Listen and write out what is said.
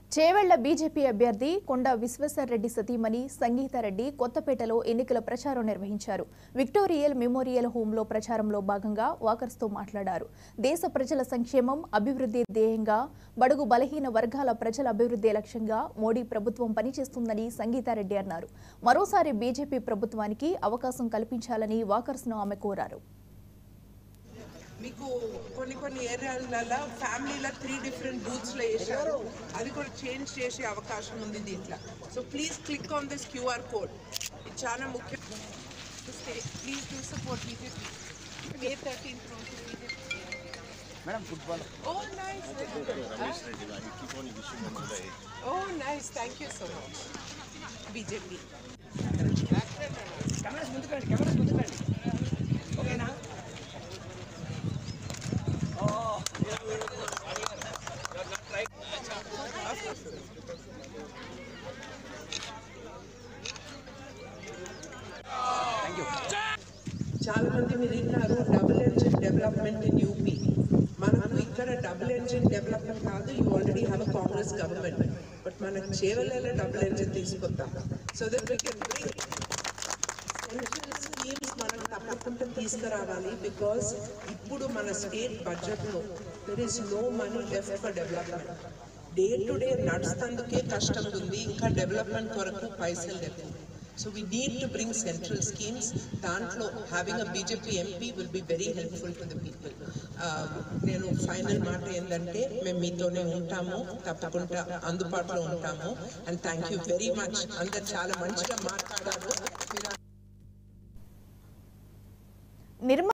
Chevella BJP అభ్యర్థి కొండ విశ్వేశ్వరరెడ్డి సతీమణి సంగీతారెడ్డి కొత్తపేటలో ఎన్నికల ప్రచారం నిర్వహించారు విక్టోరియల్ మెమోరియల్ హోంలో ప్రచారంలో భాగంగా వాకర్స్తో మాట్లాడారు దేశ ప్రజల సంక్షేమం అభివృద్ధి ధ్యేయంగా బడుగు బలహీన వర్గాల ప్రజల అభివృద్ధి లక్ష్యంగా మోడీ ప్రభుత్వం పనిచేస్తుందని సంగీతారెడ్డి అన్నారు మరోసారి బీజేపీ ప్రభుత్వానికి అవకాశం కల్పించాలని వాకర్స్ను ఆమె కోరారు మీకు కొన్ని కొన్ని ఏరియాలలో ఫ్యామిలీలో త్రీ డిఫరెంట్ బూత్స్లో వేసారు అది కూడా చేంజ్ చేసే అవకాశం ఉంది దీంట్లో so please click on this QR code ఇది చాలా ముఖ్యం please do support BJP May thirteenth రోజు madam football oh nice oh nice thank you so much BJP cameras ముందుకు రండి కెమెరాస్ ముందుకు రండి ఓకేనా థ్యాంక్ యూ చాలా మంది మీరు విన్నారు double engine development in UP మనకు ఇక్కడ డబుల్ ఎంజిన్ డెవలప్మెంట్ కాదు you already have Congress government but మనకు చేవలలో డబుల్ ఎంజిన్ తీసుకొద్దాం so that we can central schemes మనం తప్పకుండా తీసుకురావాలి బికాస్ ఇప్పుడు మన స్టేట్ బడ్జెట్లో there is no money left for development day to day నడుస్తందుకే కష్టం ఉంది ఇంకా డెవలప్మెంట్ కొరకు పైసలు లేవు so we need to bring central schemes దాంట్లో having a BJP MP will be very helpful to the people నేను ఫైనల్ మాట ఏంటంటే మేము మీతోనే ఉంటాము తప్పకుండా అందుబాటులో ఉంటాము and thank you very much అందరు చాలా మంచిగా మాట్లాడారు మీరు నిర్మ